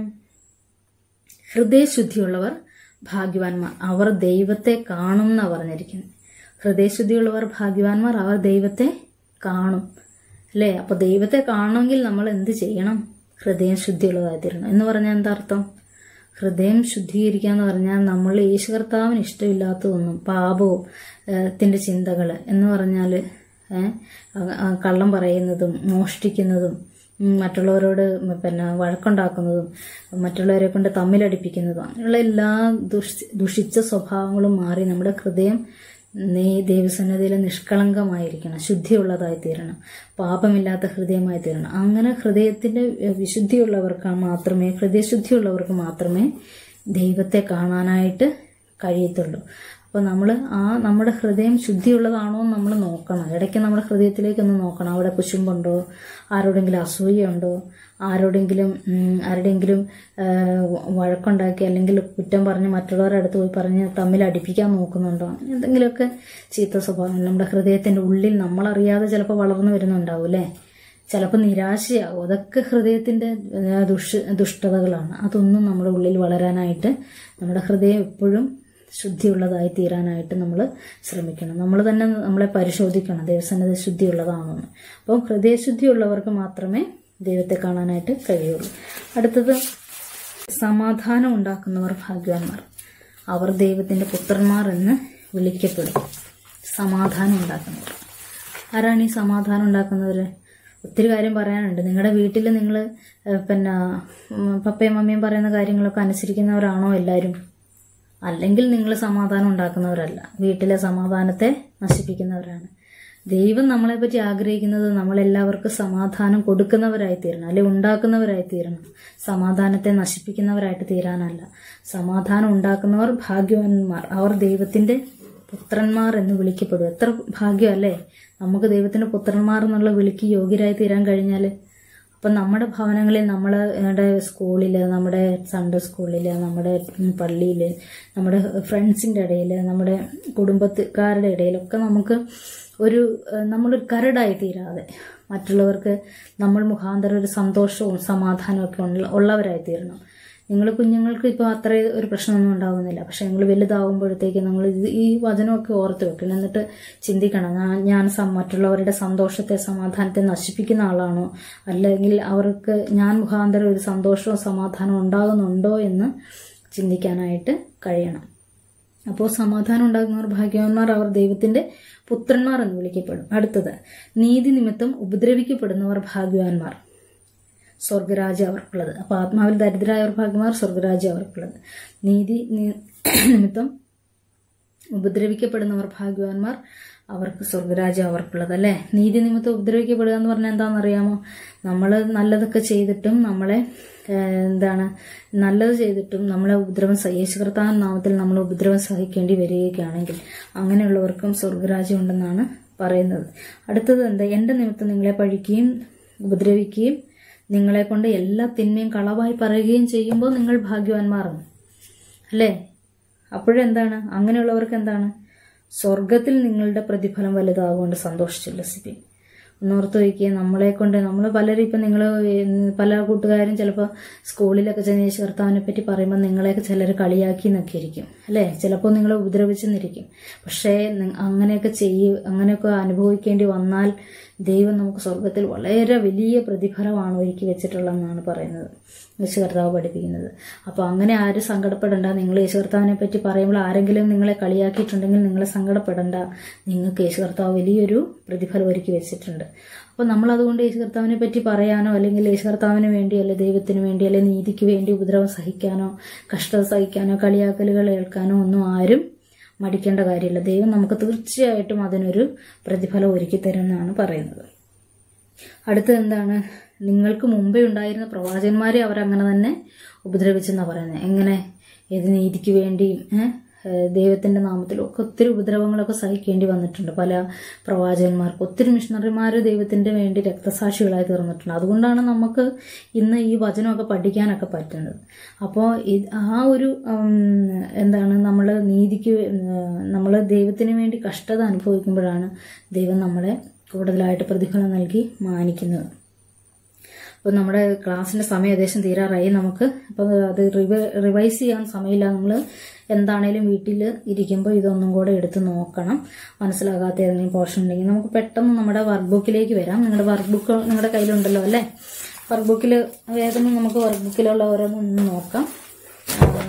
ഹൃദയശുദ്ധിയുള്ളവർ ഭാഗ്യവാന്മാർ അവർ ദൈവത്തെ കാണും എന്നാണ് പറഞ്ഞിരിക്കുന്നത് ഹൃദയശുദ്ധിയുള്ളവർ ഭാഗ്യവാന്മാർ അവർ ദൈവത്തെ കാണും അല്ലേ അപ്പൊ ദൈവത്തെ കാണണമെങ്കിൽ നമ്മൾ എന്ത് ചെയ്യണം ഹൃദയം ശുദ്ധിയുള്ളതായി തീരണം എന്ന് പറഞ്ഞാൽ എന്താ അർത്ഥം ഹൃദയം ശുദ്ധീകരിക്കുക എന്ന് പറഞ്ഞാൽ നമ്മൾ യേശു കർത്താവിന് ഇഷ്ടമില്ലാത്തതൊന്നും പാപവും ത്തിന്റെ ചിന്തകൾ എന്ന് പറഞ്ഞാൽ കള്ളം പറയുന്നതും മോഷ്ടിക്കുന്നതും ഉം, മറ്റുള്ളവരോട് പിന്നെ വഴക്കുണ്ടാക്കുന്നതും മറ്റുള്ളവരെ കൊണ്ട് തമ്മിലടിപ്പിക്കുന്നതും അങ്ങനെയുള്ള എല്ലാ ദുഷ് ദുഷിച്ച സ്വഭാവങ്ങളും മാറി നമ്മുടെ ഹൃദയം നീ ദൈവസന്നിധിയിൽ നിഷ്കളങ്കമായിരിക്കണം ശുദ്ധിയുള്ളതായി തീരണം പാപമില്ലാത്ത ഹൃദയമായി തീരണം അങ്ങനെ ഹൃദയത്തിന്റെ വിശുദ്ധിയുള്ളവർക്ക് മാത്രമേ ഹൃദയശുദ്ധിയുള്ളവർക്ക് മാത്രമേ ദൈവത്തെ കാണാനായിട്ട് കഴിയത്തുള്ളൂ അപ്പോൾ നമ്മൾ ആ നമ്മുടെ ഹൃദയം ശുദ്ധിയുള്ളതാണോ എന്ന് നമ്മൾ നോക്കണം ഇടയ്ക്ക് നമ്മുടെ ഹൃദയത്തിലേക്കൊന്ന് നോക്കണം അവിടെ കുശുമ്പുണ്ടോ ആരോടെങ്കിലും അസൂയുണ്ടോ ആരോടെങ്കിലും ഉം, ആരുടെയെങ്കിലും ആ, വഴക്കുണ്ടാക്കി അല്ലെങ്കിൽ കുറ്റം പറഞ്ഞ് മറ്റുള്ളവരുടെ അടുത്ത് പോയി പറഞ്ഞ് തമ്മിൽ അടിപ്പിക്കാൻ നോക്കുന്നുണ്ടോ അങ്ങനെ എന്തെങ്കിലുമൊക്കെ ചീത്ത സ്വഭാവം നമ്മുടെ ഹൃദയത്തിന്റെ ഉള്ളിൽ നമ്മളറിയാതെ ചിലപ്പോൾ വളർന്നു വരുന്നുണ്ടാവും അല്ലേ ചിലപ്പോൾ നിരാശയാകും അതൊക്കെ ഹൃദയത്തിന്റെ ആ, ദുഷ ദുഷ്ടതകളാണ് അതൊന്നും നമ്മുടെ ഉള്ളിൽ വളരാനായിട്ട് നമ്മുടെ ഹൃദയം എപ്പോഴും ശുദ്ധിയുള്ളതായി തീരാനായിട്ട് നമ്മൾ ശ്രമിക്കണം നമ്മൾ തന്നെ നമ്മളെ പരിശോധിക്കണം ദൈവസന്നിധി ശുദ്ധിയുള്ളതാണോ എന്ന് അപ്പം ഹൃദയശുദ്ധിയുള്ളവർക്ക് മാത്രമേ ദൈവത്തെ കാണാനായിട്ട് കഴിയുള്ളൂ അടുത്തത് സമാധാനം ഉണ്ടാക്കുന്നവർ ഭാഗ്യവാന്മാർ അവർ ദൈവത്തിന്റെ പുത്രന്മാർ എന്ന് വിളിക്കപ്പെടും സമാധാനം ഉണ്ടാക്കുന്നവർ ആരാണ് ഈ സമാധാനം ഉണ്ടാക്കുന്നവർ ഒത്തിരി കാര്യം പറയാനുണ്ട് നിങ്ങളുടെ വീട്ടിൽ നിങ്ങൾ പിന്നെ ഉം, പപ്പയും മമ്മിയും പറയുന്ന കാര്യങ്ങളൊക്കെ അനുസരിക്കുന്നവരാണോ എല്ലാവരും അല്ലെങ്കിൽ നിങ്ങൾ സമാധാനം ഉണ്ടാക്കുന്നവരല്ല വീട്ടിലെ സമാധാനത്തെ നശിപ്പിക്കുന്നവരാണ് ദൈവം നമ്മളെപ്പറ്റി ആഗ്രഹിക്കുന്നത് നമ്മളെല്ലാവർക്കും സമാധാനം കൊടുക്കുന്നവരായി തീരണം അല്ലെ ഉണ്ടാക്കുന്നവരായി തീരണം സമാധാനത്തെ നശിപ്പിക്കുന്നവരായിട്ട് തീരാനല്ല സമാധാനം ഉണ്ടാക്കുന്നവർ ഭാഗ്യവാന്മാർ അവർ ദൈവത്തിന്റെ പുത്രന്മാർ എന്ന് വിളിക്കപ്പെടും എത്ര ഭാഗ്യമല്ലേ നമുക്ക് ദൈവത്തിന്റെ പുത്രന്മാർ എന്നുള്ള വിളിക്ക് യോഗ്യരായി തീരാൻ കഴിഞ്ഞാൽ അപ്പം നമ്മുടെ ഭവനങ്ങളിൽ നമ്മൾ നമ്മുടെ സ്കൂളിൽ നമ്മുടെ സൺഡേ സ്കൂളിൽ നമ്മുടെ പള്ളിയിൽ നമ്മുടെ ഫ്രണ്ട്സിൻ്റെ ഇടയിൽ നമ്മുടെ കുടുംബക്കാരുടെ ഇടയിലൊക്കെ നമുക്ക് ഒരു ഏഹ്, നമ്മളൊരു കരടായി തീരാതെ മറ്റുള്ളവർക്ക് നമ്മൾ മുഖാന്തരം ഒരു സന്തോഷവും സമാധാനവും ഒക്കെ ഉള്ള- ഉള്ളവരായി തീരണം നിങ്ങൾ കുഞ്ഞുങ്ങൾക്ക് ഇപ്പോൾ അത്ര ഒരു പ്രശ്നമൊന്നും ഉണ്ടാവുന്നില്ല പക്ഷെ നിങ്ങൾ വലുതാവുമ്പോഴത്തേക്ക് നമ്മൾ ഇത് ഈ വചനമൊക്കെ ഓർത്ത് വെക്കണം എന്നിട്ട് ചിന്തിക്കണം ഞാൻ- ഞാൻ സം- മറ്റുള്ളവരുടെ സന്തോഷത്തെ സമാധാനത്തെ നശിപ്പിക്കുന്ന ആളാണോ അല്ലെങ്കിൽ അവർക്ക് ഞാൻ മുഖാന്തരം ഒരു സന്തോഷവും സമാധാനവും ഉണ്ടാകുന്നുണ്ടോ എന്ന് ചിന്തിക്കാനായിട്ട് കഴിയണം അപ്പോൾ സമാധാനം ഉണ്ടാകുന്നവർ ഭാഗ്യവാന്മാർ അവർ ദൈവത്തിന്റെ പുത്രന്മാർ എന്ന് വിളിക്കപ്പെടും അടുത്തത് നീതി നിമിത്തം ഉപദ്രവിക്കപ്പെടുന്നവർ ഭാഗ്യവാന്മാർ സ്വർഗരാജ്യം അവർക്കുള്ളത് അപ്പൊ ആത്മാവിൽ ദരിദ്രരായവർ ഭാഗ്യമാർ സ്വർഗരാജ്യം അവർക്കുള്ളത് നീതി നി- നിമിത്തം ഉപദ്രവിക്കപ്പെടുന്നവർ ഭാഗ്യവാന്മാർ അവർക്ക് സ്വർഗരാജ്യം അവർക്കുള്ളത് അല്ലേ നീതി നിമിത്തം ഉപദ്രവിക്കപ്പെടുക എന്ന് പറഞ്ഞാൽ എന്താണെന്നറിയാമോ നമ്മൾ നല്ലതൊക്കെ ചെയ്തിട്ടും നമ്മളെ ഏഹ്, എന്താണ് നല്ലത് ചെയ്തിട്ടും നമ്മളെ ഉപദ്രവം സഹി- യേശു കർത്താൻ നാമത്തിൽ നമ്മൾ ഉപദ്രവം സഹിക്കേണ്ടി വരികയാണെങ്കിൽ അങ്ങനെയുള്ളവർക്കും സ്വർഗരാജ്യം ഉണ്ടെന്നാണ് പറയുന്നത് അടുത്തത് എന്താ എന്റെ നിമിത്തം നിങ്ങളെ പഴിക്കുകയും ഉപദ്രവിക്കുകയും നിങ്ങളെ കൊണ്ട് എല്ലാ തിന്മയും കളവായി പറയുകയും ചെയ്യുമ്പോൾ നിങ്ങൾ ഭാഗ്യവാന്മാറാണ് അല്ലേ അപ്പോഴെന്താണ് അങ്ങനെയുള്ളവർക്ക് എന്താണ് സ്വർഗത്തിൽ നിങ്ങളുടെ പ്രതിഫലം വലുതാകൊണ്ട് സന്തോഷിച്ചുല്ലസിപ്പിൻ ഒന്നോർത്ത് വയ്ക്കുക നമ്മളെ കൊണ്ട് നമ്മൾ പലരും ഇപ്പം നിങ്ങൾ പല കൂട്ടുകാരും ചിലപ്പോൾ സ്കൂളിലൊക്കെ ചെന്ന് യേശു കർത്താവിനെ പറ്റി പറയുമ്പോൾ നിങ്ങളെയൊക്കെ ചിലർ കളിയാക്കി എന്നൊക്കെ ഇരിക്കും അല്ലേ ചിലപ്പോൾ നിങ്ങളെ ഉപദ്രവിച്ചെന്നിരിക്കും പക്ഷേ നി- അങ്ങനെയൊക്കെ ചെയ്യ അങ്ങനെയൊക്കെ അനുഭവിക്കേണ്ടി വന്നാൽ ദൈവം നമുക്ക് സ്വർഗത്തിൽ വളരെ വലിയ പ്രതിഫലമാണ് ഒരുക്കി വെച്ചിട്ടുള്ളതെന്നാണ് പറയുന്നത് യേശു കർത്താവ് പഠിപ്പിക്കുന്നത് അപ്പോൾ അങ്ങനെ ആരും സങ്കടപ്പെടേണ്ട നിങ്ങൾ യേശു കർത്താവിനെ പറ്റി പറയുമ്പോൾ ആരെങ്കിലും നിങ്ങളെ കളിയാക്കിയിട്ടുണ്ടെങ്കിൽ നിങ്ങൾ സങ്കടപ്പെടേണ്ട നിങ്ങൾക്ക് യേശു കർത്താവ് വലിയൊരു പ്രതിഫലം ഒരുക്കി വെച്ചിട്ടുണ്ട് അപ്പോൾ നമ്മൾ അതുകൊണ്ട് യേശു കർത്താവിനെ പറ്റി പറയാനോ അല്ലെങ്കിൽ യേശു കർത്താവിന് വേണ്ടി അല്ലെ ദൈവത്തിന് വേണ്ടി അല്ലെ നീതിക്ക് വേണ്ടി ഉപദ്രവം സഹിക്കാനോ കഷ്ടത സഹിക്കാനോ കളിയാക്കലുകൾ ഏൽക്കാനോ ഒന്നും ആരും മടിക്കേണ്ട കാര്യമില്ല ദൈവം നമുക്ക് തീർച്ചയായിട്ടും അതിനൊരു പ്രതിഫലം ഒരുക്കി തരുമെന്നാണ് പറയുന്നത് അടുത്തത് എന്താണ് നിങ്ങൾക്ക് മുമ്പേ ഉണ്ടായിരുന്ന പ്രവാചകന്മാരെ അവരങ്ങനെ തന്നെ ഉപദ്രവിച്ചെന്നാണ് പറയുന്നത് എങ്ങനെ ഏത് നീതിക്ക് വേണ്ടിയും ഏഹ്, ഏഹ്, ദൈവത്തിന്റെ നാമത്തിലും ഒക്കെ ഒത്തിരി ഉപദ്രവങ്ങളൊക്കെ സഹിക്കേണ്ടി വന്നിട്ടുണ്ട് പല പ്രവാചകന്മാർക്ക് ഒത്തിരി മിഷണറിമാർ ദൈവത്തിന്റെ വേണ്ടി രക്തസാക്ഷികളായി തീർന്നിട്ടുണ്ട് അതുകൊണ്ടാണ് നമുക്ക് ഇന്ന് ഈ വചനമൊക്കെ പഠിക്കാനൊക്കെ പറ്റുന്നത് അപ്പോൾ ആ ഒരു ഉം, എന്താണ് നമ്മൾ നീതിക്ക് നമ്മൾ ദൈവത്തിന് വേണ്ടി കഷ്ടത അനുഭവിക്കുമ്പോഴാണ് ദൈവം നമ്മളെ കൂടുതലായിട്ട് പ്രതിഫലം നൽകി മാനിക്കുന്നത് അപ്പോൾ നമ്മുടെ ക്ലാസ്സിന്റെ സമയം ഏകദേശം തീരാറായി നമുക്ക് അപ്പോൾ അത് റിവ റിവൈസ് ചെയ്യാൻ സമയമില്ല നമ്മൾ എന്താണേലും വീട്ടിൽ ഇരിക്കുമ്പോൾ ഇതൊന്നും കൂടെ എടുത്ത് നോക്കണം മനസ്സിലാകാത്ത ഏതെങ്കിലും പോർഷൻ ഉണ്ടെങ്കിൽ നമുക്ക് പെട്ടെന്ന് നമ്മുടെ വർക്ക് ബുക്കിലേക്ക് വരാം നിങ്ങളുടെ വർക്ക് ബുക്ക് നിങ്ങളുടെ കയ്യിലുണ്ടല്ലോ അല്ലേ വർക്ക് ബുക്കിൽ വേഗം നമുക്ക് വർക്ക് ബുക്കിലുള്ള ഓരോന്നൊന്ന് നോക്കാം ആ,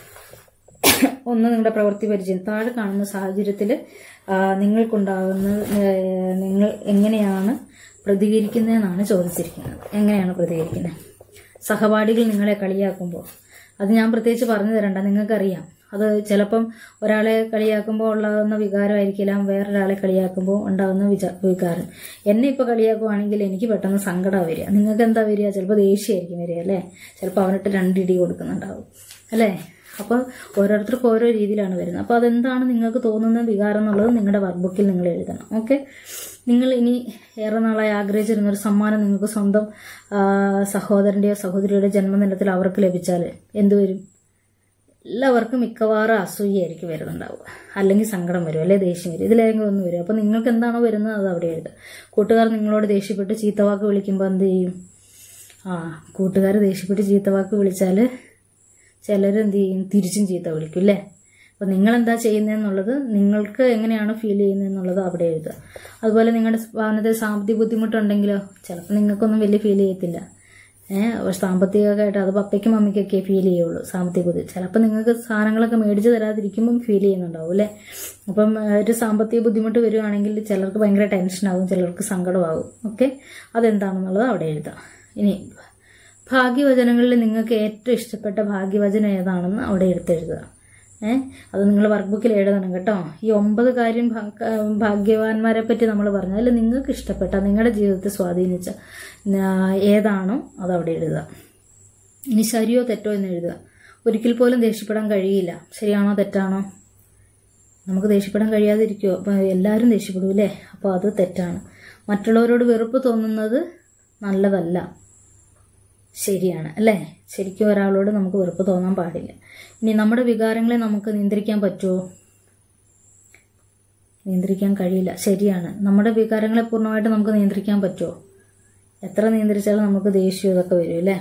ഒന്ന് നിങ്ങളുടെ പ്രവൃത്തി പരിചയം താഴെ കാണുന്ന സാഹചര്യത്തിൽ നിങ്ങൾക്കുണ്ടാകുന്ന ഏഹ്, നിങ്ങൾ എങ്ങനെയാണ് പ്രതികരിക്കുന്നതെന്നാണ് ചോദിച്ചിരിക്കുന്നത് എങ്ങനെയാണ് പ്രതികരിക്കുന്നത് സഹപാഠികൾ നിങ്ങളെ കളിയാക്കുമ്പോൾ അത് ഞാൻ പ്രത്യേകിച്ച് പറഞ്ഞു തരണ്ട നിങ്ങൾക്കറിയാം അത് ചിലപ്പം ഒരാളെ കളിയാക്കുമ്പോൾ ഉണ്ടാകുന്ന വികാരമായിരിക്കില്ല വേറൊരാളെ കളിയാക്കുമ്പോൾ ഉണ്ടാകുന്ന വിച വികാരം എന്നെ ഇപ്പോൾ കളിയാക്കുവാണെങ്കിൽ എനിക്ക് പെട്ടെന്ന് സങ്കടം വരിക നിങ്ങൾക്ക് എന്താ വരിക ചിലപ്പോൾ ദേഷ്യമായിരിക്കും വരിക അല്ലേ ചിലപ്പോൾ അവനിട്ട് രണ്ടിടി കൊടുക്കുന്നുണ്ടാവും അല്ലേ അപ്പോൾ ഓരോരുത്തർക്കും ഓരോ രീതിയിലാണ് വരുന്നത് അപ്പോൾ അതെന്താണ് നിങ്ങൾക്ക് തോന്നുന്ന വികാരം എന്നുള്ളത് നിങ്ങളുടെ വർക്ക് ബുക്കിൽ നിങ്ങൾ എഴുതണം ഓക്കെ നിങ്ങൾ ഇനി ഏറെ നാളായി ആഗ്രഹിച്ചിരുന്ന ഒരു സമ്മാനം നിങ്ങൾക്ക് സ്വന്തം ആ, സഹോദരൻ്റെയോ സഹോദരിയുടെ ജന്മദിനത്തിൽ അവർക്ക് ലഭിച്ചാൽ എന്ത് വരും എല്ലാവർക്കും മിക്കവാറും അസൂയായിരിക്കും വരുന്നുണ്ടാവുക അല്ലെങ്കിൽ സങ്കടം വരും അല്ലെ ദേഷ്യം വരും ഇതിലേതെങ്കിലും ഒന്ന് വരും അപ്പോൾ നിങ്ങൾക്ക് എന്താണോ വരുന്നത് അത് അവിടെ എഴുതുക കൂട്ടുകാർ നിങ്ങളോട് ദേഷ്യപ്പെട്ട് ചീത്തവാക്ക് വിളിക്കുമ്പോൾ എന്ത് ചെയ്യും ആ കൂട്ടുകാർ ദേഷ്യപ്പെട്ട് ചീത്തവാക്ക് വിളിച്ചാൽ ചിലർ എന്ത് ചെയ്യും തിരിച്ചും ചീത്ത വിളിക്കും അല്ലേ അപ്പോൾ നിങ്ങൾ എന്താ ചെയ്യുന്നതെന്നുള്ളത് നിങ്ങൾക്ക് എങ്ങനെയാണ് ഫീൽ ചെയ്യുന്നതെന്നുള്ളത് അവിടെ എഴുതുക അതുപോലെ നിങ്ങളുടെ സ്ഥാനത്ത് സാമ്പത്തിക ബുദ്ധിമുട്ടുണ്ടെങ്കിലോ ചിലപ്പോൾ നിങ്ങൾക്കൊന്നും വലിയ ഫീൽ ചെയ്യത്തില്ല ഏഹ് പക്ഷെ സാമ്പത്തികമായിട്ട് അത് പപ്പയ്ക്കും മമ്മിക്കൊക്കെ ഫീൽ ചെയ്യുള്ളൂ സാമ്പത്തിക ബുദ്ധി ചിലപ്പോൾ നിങ്ങൾക്ക് സാധനങ്ങളൊക്കെ മേടിച്ച് തരാതിരിക്കുമ്പം ഫീൽ ചെയ്യുന്നുണ്ടാവും അല്ലേ അപ്പം ഏഹ്, ഒരു സാമ്പത്തിക ബുദ്ധിമുട്ട് വരുവാണെങ്കിൽ ചിലർക്ക് ഭയങ്കര ടെൻഷനാകും ചിലർക്ക് സങ്കടമാകും ഓക്കെ അതെന്താണെന്നുള്ളത് അവിടെ എഴുതാം ഇനി ഭാഗ്യവചനങ്ങളിൽ നിങ്ങൾക്ക് ഏറ്റവും ഇഷ്ടപ്പെട്ട ഭാഗ്യവചനം ഏതാണെന്ന് അവിടെ എടുത്തെഴുതുക ഏ അത് നിങ്ങൾ വർക്ക് ബുക്കിൽ എഴുതണം കേട്ടോ ഈ ഒമ്പത് കാര്യം ഭാ- ഭാഗ്യവാന്മാരെ പറ്റി നമ്മൾ പറഞ്ഞു അതിൽ നിങ്ങൾക്ക് ഇഷ്ടപ്പെട്ട നിങ്ങളുടെ ജീവിതത്തെ സ്വാധീനിച്ച ആ, ഏതാണോ അത് അവിടെ എഴുതുക ഇനി ശരിയോ തെറ്റോ എന്ന് എഴുതുക ഒരിക്കൽ പോലും ദേഷ്യപ്പെടാൻ കഴിയില്ല ശരിയാണോ തെറ്റാണോ നമുക്ക് ദേഷ്യപ്പെടാൻ കഴിയാതിരിക്കുമോ അപ്പം എല്ലാവരും ദേഷ്യപ്പെടും അല്ലേ അപ്പോൾ അത് തെറ്റാണ് മറ്റുള്ളവരോട് വെറുപ്പ് തോന്നുന്നത് നല്ലതല്ല ശരിയാണ് അല്ലേ ശരിക്കും ഒരാളോട് നമുക്ക് വെറുപ്പ് തോന്നാൻ പാടില്ല ഇനി നമ്മുടെ വികാരങ്ങളെ നമുക്ക് നിയന്ത്രിക്കാൻ പറ്റുമോ നിയന്ത്രിക്കാൻ കഴിയില്ല ശരിയാണ് നമ്മുടെ വികാരങ്ങളെ പൂർണ്ണമായിട്ട് നമുക്ക് നിയന്ത്രിക്കാൻ പറ്റുമോ എത്ര നിയന്ത്രിച്ചാലും നമുക്ക് ദേഷ്യം ഇതൊക്കെ വരും അല്ലേ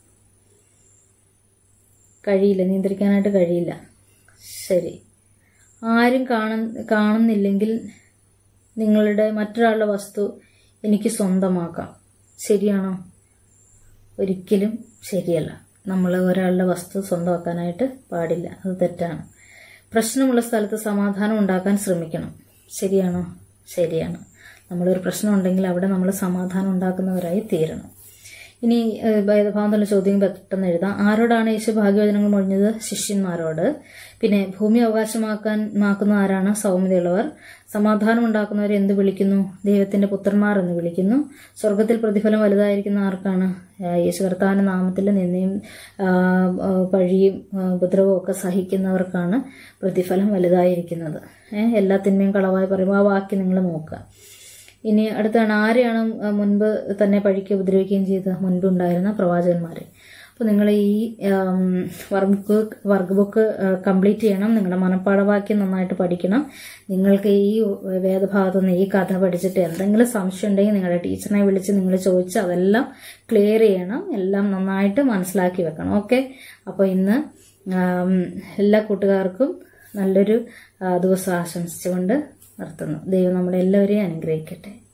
കഴിയില്ല നിയന്ത്രിക്കാനായിട്ട് കഴിയില്ല ശരി ആരും കാണ കാണുന്നില്ലെങ്കിൽ നിങ്ങളുടെ മറ്റൊരാളുടെ വസ്തു എനിക്ക് സ്വന്തമാക്കാം ശരിയാണോ ഒരിക്കലും ശരിയല്ല നമ്മൾ ഒരാളുടെ വസ്തു സ്വന്തമാക്കാനായിട്ട് പാടില്ല അത് തെറ്റാണ് പ്രശ്നമുള്ള സ്ഥലത്ത് സമാധാനം ഉണ്ടാക്കാൻ ശ്രമിക്കണം ശരിയാണോ ശരിയാണ് നമ്മളൊരു പ്രശ്നം ഉണ്ടെങ്കിൽ അവിടെ നമ്മൾ സമാധാനം ഉണ്ടാക്കുന്നവരായി തീരണം ഇനി ഏഹ്, ഭേദഭാവം തന്നെ ചോദ്യം പെട്ടെന്ന് എഴുതാം ആരോടാണ് യേശു ഭാഗ്യവചനങ്ങൾ മൊഴിഞ്ഞത് ശിഷ്യന്മാരോട് പിന്നെ ഭൂമി അവകാശമാക്കാൻ മാക്കുന്ന ആരാണ് സൗമ്യതയുള്ളവർ സമാധാനം ഉണ്ടാക്കുന്നവരെ എന്ത് വിളിക്കുന്നു ദൈവത്തിന്റെ പുത്രന്മാർ എന്ന് വിളിക്കുന്നു സ്വർഗത്തിൽ പ്രതിഫലം വലുതായിരിക്കുന്ന ആർക്കാണ് ആ, യേശു കർത്താവിന്റെ നാമത്തിൽ നിന്നെയും ആ, ആ, പഴിയും ആ, ഉപദ്രവവും ഒക്കെ സഹിക്കുന്നവർക്കാണ് പ്രതിഫലം വലുതായിരിക്കുന്നത് ഏഹ് എല്ലാ തിന്മയും കളവായി പറയുമ്പോൾ ആ വാക്യം നിങ്ങൾ നോക്കുക ഇനി അടുത്താണ് ആരെയാണ് ആ, മുൻപ് തന്നെ പഴിക്ക് ഉപദ്രവിക്കുകയും ചെയ്തത് മുൻപുണ്ടായിരുന്ന പ്രവാചകന്മാരെ അപ്പോൾ നിങ്ങൾ ഈ workbook workbook complete ചെയ്യണം നിങ്ങളുടെ മനപ്പാഠവാക്യം നന്നായിട്ട് പഠിക്കണം നിങ്ങൾക്ക് ഈ വേദഭാഗത്തു നിന്ന് ഈ കഥ പഠിച്ചിട്ട് എന്തെങ്കിലും സംശയം ഉണ്ടെങ്കിൽ നിങ്ങളുടെ ടീച്ചറിനെ വിളിച്ച് നിങ്ങൾ ചോദിച്ച് അതെല്ലാം ക്ലിയർ ചെയ്യണം എല്ലാം നന്നായിട്ട് മനസ്സിലാക്കി വെക്കണം ഓക്കെ അപ്പോൾ ഇന്ന് ആം, എല്ലാ കൂട്ടുകാർക്കും നല്ലൊരു ആ, ദിവസം ആശംസിച്ചുകൊണ്ട് നിർത്തുന്നു ദൈവം നമ്മളെല്ലാവരെയും അനുഗ്രഹിക്കട്ടെ